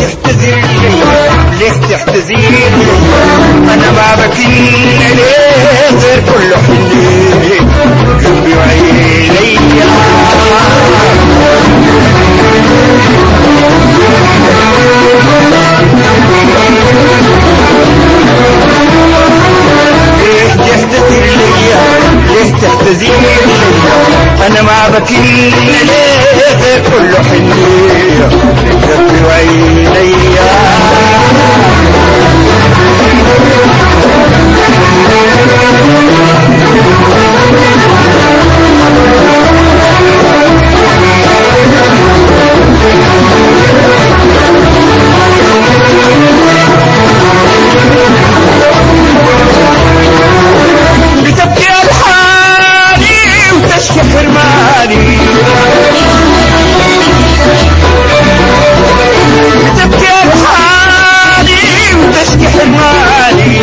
تحتذر لي ليه تحتذر لي انا ما بكين ليه غير كله حني قلبي وعيني ليه تحتذر لي ليه تحتذر لي انا ما بكين ليه غير كله حني قلبي وعيني بتبكي الحالي وتشكي حرماني بتبكي الحالي وتشكي حرماني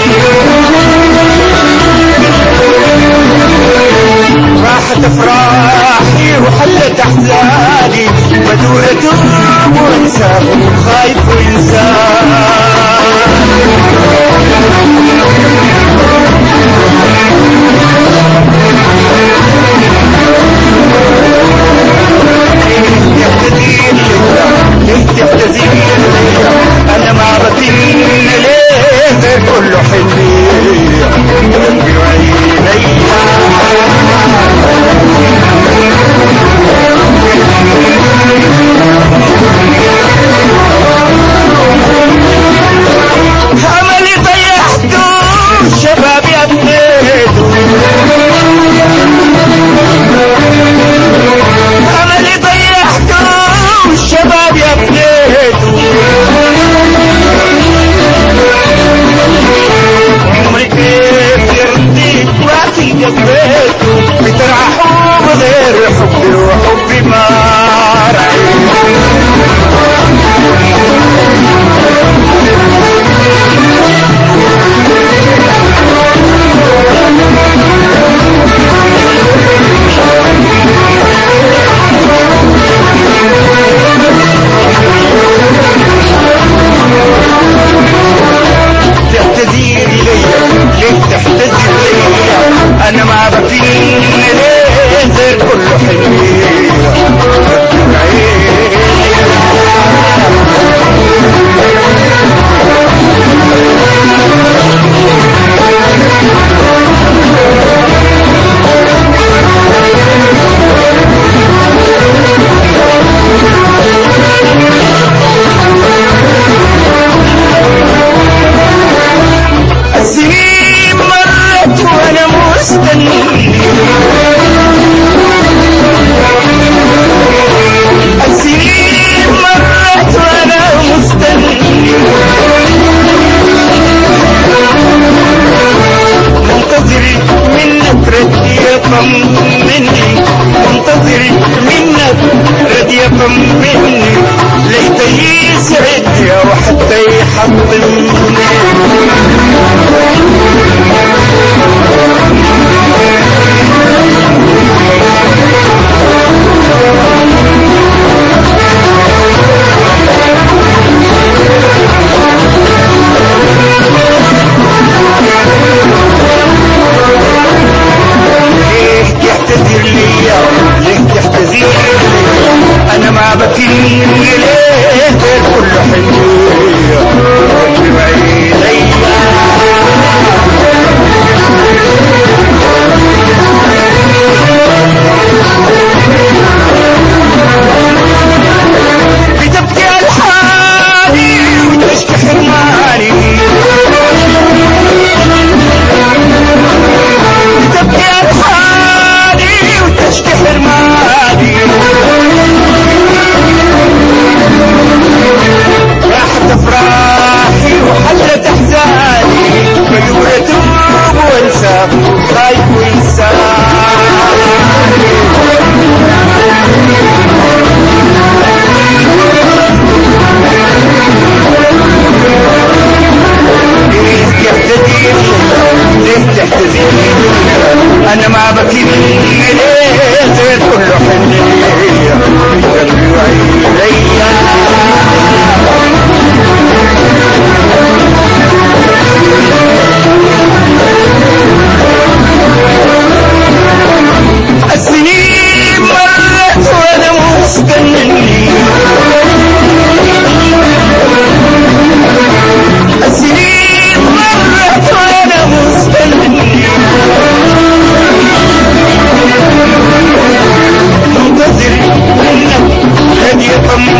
راحت افراحي وحلت احزاني بدور اتوب وانسى خايف وانسان تحتذير ليه تحتذير انا ما بكين ليه غير كله حني قلبي وعيني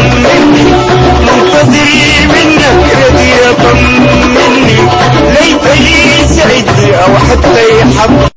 طمني منتظر منك ردي طمني ليت لي سعدني او حتى يحب